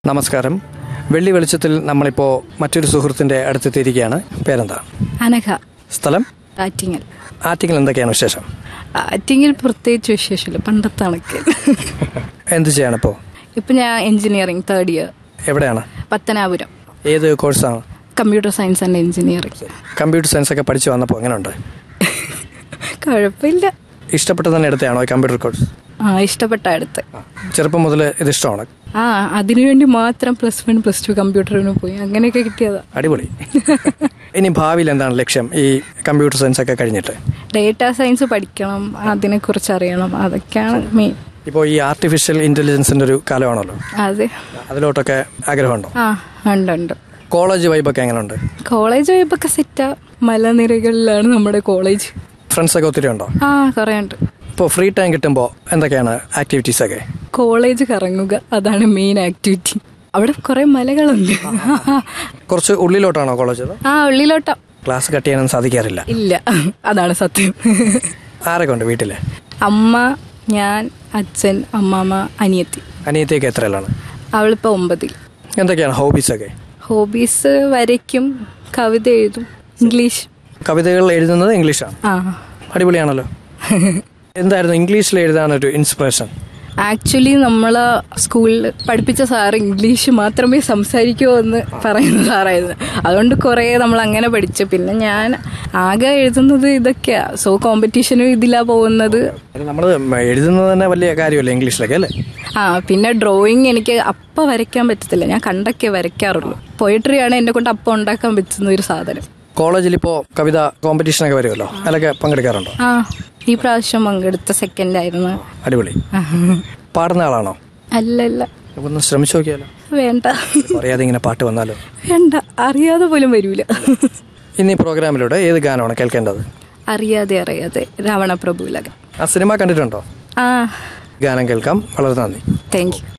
നമസ്കാരം വെള്ളി വെളിച്ചത്തിൽ നമ്മളിപ്പോൾ മറ്റൊരു സുഹൃത്തിൻ്റെ അടുത്തെത്തിയിരിക്കുകയാണ് പേരെന്താ അനഘ സ്ഥലം ആറ്റിങ്ങൽ ആറ്റിങ്ങിൽ എന്തൊക്കെയാണ് വിശേഷം ആറ്റിങ്ങൽ പ്രത്യേകിച്ച് വിശേഷമില്ല പണ്ടത്തെ കണക്ക് എന്ത് ചെയ്യണിപ്പോൾ ഇപ്പം ഞാൻ എഞ്ചിനീയറിംഗ് തേർഡ് ഇയർ എവിടെയാണ് പത്തനാപുരം ഏത് കോഴ്സാണ് computer science and engineering computer science ഒക്കെ പഠിച്ചു വന്നപ്പോൾ എങ്ങനെയുണ്ട് കുഴപ്പമില്ല ഇഷ്ടപ്പെട്ട് തന്നെ എടുത്തതാണോ ഈ കമ്പ്യൂട്ടർ കോഴ്സ് ആ ഇഷ്ടപ്പെട്ട അടുത്ത് ചെറുപ്പം മുതൽ ഇത് ഇഷ്ടമാണ് ആ അതിനുവേണ്ടി മാത്രം പ്ലസ് വൺ പ്ലസ് ടു കമ്പ്യൂട്ടറിന് പോയി അങ്ങനെയൊക്കെ കിട്ടിയതാ അടിപൊളി ഇനി ഭാവിയിൽ എന്താണ് ലക്ഷ്യം ഈ കമ്പ്യൂട്ടർ സയൻസ് ഒക്കെ കഴിഞ്ഞിട്ട് ഡേറ്റ സയൻസ് പഠിക്കണം അതിനെക്കുറിച്ച് അറിയണം അതൊക്കെയാണ് മെയിൻ ഇപ്പോൾ ഈ ആർട്ടിഫിഷ്യൽ ഇൻ്റലിജൻസിൻ്റെ ഒരു കാലമാണല്ലോ അതെ അതിലോട്ടൊക്കെ ആഗ്രഹമുണ്ടോ ആ ഉണ്ട് ഉണ്ട് കോളേജ് വൈബൊക്കെ എങ്ങനെയുണ്ട് കോളേജ് വൈബൊക്കെ സെറ്റാ മലനിരകളിലാണ് നമ്മുടെ കോളേജ് ഫ്രണ്ട്സൊക്കെ ഒത്തിരി ഉണ്ടോ ആ കുറേ ഉണ്ട് ഇപ്പോൾ ഫ്രീ ടൈം കിട്ടുമ്പോൾ എന്തൊക്കെയാണ് ആക്ടിവിറ്റീസ് ഒക്കെ കോളേജ് കറങ്ങുക അതാണ് മെയിൻ ആക്ടിവിറ്റി അവിടെ കുറെ മലകളുണ്ട് കുറച്ച് ഉള്ളിലോട്ടാണോ കോളേജ് അത് ആ ഉള്ളിലോട്ട ക്ലാസ് കട്ട് ചെയ്യാനൊന്നും സാധിക്കാറില്ല ഇല്ല അതാണ് സത്യം ആരൊക്കെ ഉണ്ട് വീട്ടിൽ അമ്മ ഞാൻ അച്ഛൻ അമ്മാമ്മ അനിയത്തി അനിയത്തേക്ക് എത്രയിലാണ് അവളിപ്പോൾ ഒമ്പതിൽ എന്തൊക്കെയാണ് ഹോബീസൊക്കെ ഹോബീസ് വരയ്ക്കും കവിത എഴുതും ഇംഗ്ലീഷ് കവിതകൾ എഴുതുന്നത് ഇംഗ്ലീഷാണ് ആ അടിപൊളിയാണല്ലോ എന്തായിരുന്നു ഇംഗ്ലീഷിൽ എഴുതാനൊരു ഇൻസ്പിറേഷൻ ആക്ച്വലി നമ്മൾ സ്കൂളിൽ പഠിപ്പിച്ച സാറ് ഇംഗ്ലീഷ് മാത്രമേ സംസാരിക്കൂ എന്ന് പറയുന്ന സാറായിരുന്നു അതുകൊണ്ട് കുറേ നമ്മൾ അങ്ങനെ പഠിച്ചു പിന്നെ ഞാൻ ആകെ എഴുതുന്നത് ഇതൊക്കെയാ സോ കോമ്പറ്റീഷനും ഇതിലാ പോകുന്നത് നമ്മൾ എഴുതുന്നത് തന്നെ വലിയ കാര്യമല്ലേ ഇംഗ്ലീഷിലൊക്കെ അല്ലേ ആ പിന്നെ ഡ്രോയിങ് എനിക്ക് അപ്പം വരയ്ക്കാൻ പറ്റത്തില്ല ഞാൻ കണ്ടൊക്കെ വരയ്ക്കാറുള്ളൂ പോയിട്രിയാണ് എന്നെ കൊണ്ട് അപ്പം ഉണ്ടാക്കാൻ പറ്റുന്ന ഒരു സാധനം കോളേജിൽ ഇപ്പോൾ കവിത കോമ്പറ്റീഷനൊക്കെ വരുമല്ലോ അതിലൊക്കെ പങ്കെടുക്കാറുണ്ടോ ആ ഈ പ്രാവശ്യം പങ്കെടുത്ത സെക്കൻഡ് ആയിരുന്നു അടിപൊളി പാടുന്ന ആളാണോ അല്ലല്ല ഒന്ന് ശ്രമിച്ചു നോക്കിയാലോ വേണ്ട അറിയാതെ ഇങ്ങനെ പാട്ട് വന്നാലോ വേണ്ട അറിയാതെ പോലും വരൂല ഇന്ന് ഈ പ്രോഗ്രാമിലൂടെ ഏത് ഗാനമാണ് കേൾക്കേണ്ടത് അറിയാതെ അറിയാതെ രാവണ പ്രഭുലകൻ ആ സിനിമ കണ്ടിട്ടുണ്ടോ ആ ഗാനം കേൾക്കാം വളരെ നന്ദി താങ്ക് യു